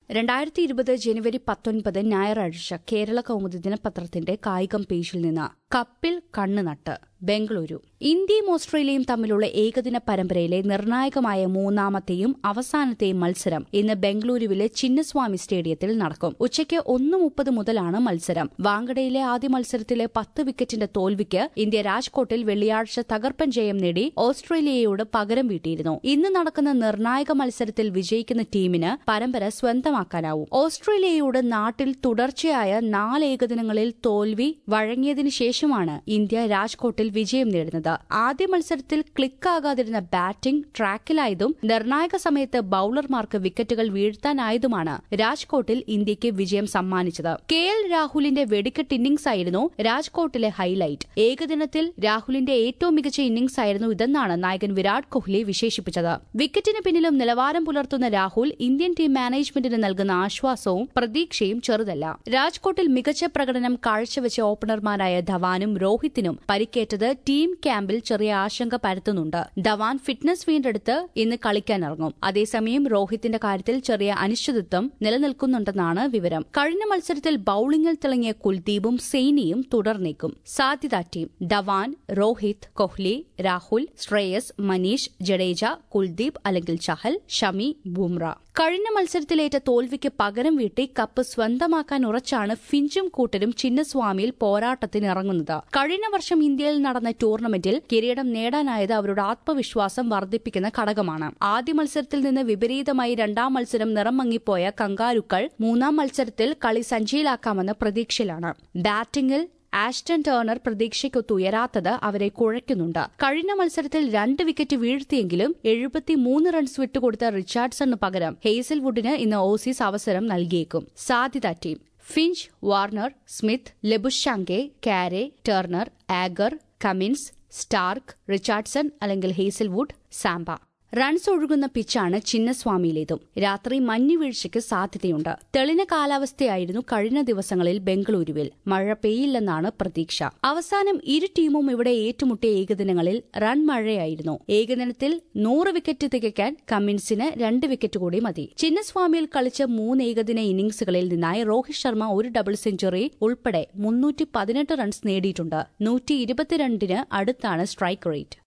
രണ്ടായിരത്തി ഇരുപത് ജനുവരി പത്തൊൻപത് ഞായറാഴ്ച കേരള കൗമുദി ദിനപത്രത്തിന്റെ കായികം പേജിൽ നിന്ന് കപ്പിൽ കണ്ണുനട്ട് ബംഗളൂരു ഇന്ത്യയും ഓസ്ട്രേലിയയും തമ്മിലുള്ള ഏകദിന പരമ്പരയിലെ നിർണായകമായ മൂന്നാമത്തെയും അവസാനത്തെയും മത്സരം ഇന്ന് ബംഗളൂരുവിലെ ചിന്നസ്വാമി സ്റ്റേഡിയത്തിൽ നടക്കും ഉച്ചയ്ക്ക് ഒന്ന് മുപ്പത് മുതലാണ് മത്സരം വാങ്കഡയിലെ ആദ്യ മത്സരത്തിലെ പത്ത് വിക്കറ്റിന്റെ തോൽവിക്ക് ഇന്ത്യ രാജ്കോട്ടിൽ വെള്ളിയാഴ്ച തകർപ്പൻ ജയം നേടി ഓസ്ട്രേലിയയോട് പകരം വീട്ടിയിരുന്നു ഇന്ന് നടക്കുന്ന നിർണായക മത്സരത്തിൽ വിജയിക്കുന്ന ടീമിന് പരമ്പര സ്വന്തമാക്കാനാവും ഓസ്ട്രേലിയയോട് നാട്ടിൽ തുടർച്ചയായ നാല് ഏകദിനങ്ങളിൽ തോൽവി വഴങ്ങിയതിനു ശേഷമാണ് ഇന്ത്യ രാജ്കോട്ടിൽ വിജയം നേടുന്നത് ആദ്യ മത്സരത്തിൽ ക്ലിക്കാകാതിരുന്ന ബാറ്റിംഗ് ട്രാക്കിലായതും നിർണായക സമയത്ത് ബൌളർമാർക്ക് വിക്കറ്റുകൾ വീഴ്ത്താനായതുമാണ് രാജ്കോട്ടിൽ ഇന്ത്യയ്ക്ക് വിജയം സമ്മാനിച്ചത് കെ എൽ രാഹുലിന്റെ വെടിക്കെട്ട് ഇന്നിംഗ്സ് ആയിരുന്നു രാജ്കോട്ടിലെ ഹൈലൈറ്റ് ഏകദിനത്തിൽ രാഹുലിന്റെ ഏറ്റവും മികച്ച ഇന്നിംഗ്സ് ആയിരുന്നു ഇതെന്നാണ് നായകൻ വിരാട് കോഹ്ലി വിശേഷിപ്പിച്ചത് വിക്കറ്റിന് പിന്നിലും നിലവാരം പുലർത്തുന്ന രാഹുൽ ഇന്ത്യൻ ടീം മാനേജ്മെന്റിന് നൽകുന്ന ആശ്വാസവും പ്രതീക്ഷയും ചെറുതല്ല രാജ്കോട്ടിൽ മികച്ച പ്രകടനം കാഴ്ചവെച്ച ഓപ്പണർമാരായ ധവാനും രോഹിത്തിനും പരിക്കേറ്റത് ടീം ക്യാമ്പിൽ ചെറിയ ആശങ്ക പരത്തുന്നുണ്ട് ധവാൻ ഫിറ്റ്നസ് വീണ്ടെടുത്ത് ഇന്ന് കളിക്കാനിറങ്ങും അതേസമയം രോഹിത്തിന്റെ കാര്യത്തിൽ ചെറിയ അനിശ്ചിതത്വം നിലനിൽക്കുന്നുണ്ടെന്നാണ് വിവരം കഴിഞ്ഞ മത്സരത്തിൽ ബൌളിംഗിൽ തിളങ്ങിയ കുൽദീപും സെയ്നിയും തുടർന്നേക്കും സാധ്യതാ ടീം ധവാൻ രോഹിത് കോഹ്ലി രാഹുൽ ശ്രേയസ് മനീഷ് ജഡേജ കുൽദീപ് അല്ലെങ്കിൽ ചഹൽ ഷമി ബുംറ കഴിഞ്ഞ മത്സരത്തിലേറ്റ തോൽവിക്ക് പകരം വീട്ടി കപ്പ് സ്വന്തമാക്കാൻ ഉറച്ചാണ് ഫിഞ്ചും കൂട്ടരും ചിന്നസ്വാമിയിൽ പോരാട്ടത്തിനിറങ്ങുന്നത് കഴിഞ്ഞ വർഷം ഇന്ത്യയിൽ നടന്ന ടൂർണമെന്റിൽ കിരീടം നേടാനായത് അവരുടെ ആത്മവിശ്വാസം വർദ്ധിപ്പിക്കുന്ന ഘടകമാണ് ആദ്യ മത്സരത്തിൽ നിന്ന് വിപരീതമായി രണ്ടാം മത്സരം നിറം മങ്ങിപ്പോയ കങ്കാരുക്കൾ മൂന്നാം മത്സരത്തിൽ കളി സഞ്ചിയിലാക്കാമെന്ന പ്രതീക്ഷയിലാണ് ബാറ്റിംഗിൽ ആസ്റ്റൺ ടേണർ പ്രതീക്ഷയ്ക്കൊത്തുയരാത്തത് അവരെ കുഴയ്ക്കുന്നുണ്ട് കഴിഞ്ഞ മത്സരത്തിൽ രണ്ട് വിക്കറ്റ് വീഴ്ത്തിയെങ്കിലും എഴുപത്തിമൂന്ന് റൺസ് വിട്ടുകൊടുത്ത റിച്ചാർഡ്സണിന് പകരം ഹെയ്സൽവുഡിന് ഇന്ന് ഓസീസ് അവസരം നൽകിയേക്കും സാധ്യത team Finch Warner Smith Labuschagne Carey Turner Agar Cummins Starc Richardson അല്ലെങ്കിൽ ഹേസൽവുഡ് സാംബ റൺസ് ഒഴുകുന്ന പിച്ചാണ് ചിന്നസ്വാമിയിലേതും രാത്രി മഞ്ഞുവീഴ്ചയ്ക്ക് സാധ്യതയുണ്ട് തെളിഞ്ഞ കാലാവസ്ഥയായിരുന്നു കഴിഞ്ഞ ദിവസങ്ങളിൽ ബംഗളൂരുവിൽ മഴ പെയ്യില്ലെന്നാണ് പ്രതീക്ഷ അവസാനം ഇരു ടീമും ഇവിടെ ഏറ്റുമുട്ടിയ ഏകദിനങ്ങളിൽ റൺ മഴയായിരുന്നു ഏകദിനത്തിൽ നൂറ് വിക്കറ്റ് തികയ്ക്കാൻ കമ്മിൻസിന് രണ്ട് വിക്കറ്റ് കൂടി മതി ചിന്നസ്വാമിയിൽ കളിച്ച മൂന്ന് ഏകദിന ഇന്നിംഗ്സുകളിൽ നിന്നായി രോഹിത് ശർമ്മ ഒരു ഡബിൾ സെഞ്ചുറി ഉൾപ്പെടെ മുന്നൂറ്റി പതിനെട്ട് റൺസ് നേടിയിട്ടുണ്ട് നൂറ്റി ഇരുപത്തിരണ്ടിന് അടുത്താണ് സ്ട്രൈക്ക് റേറ്റ്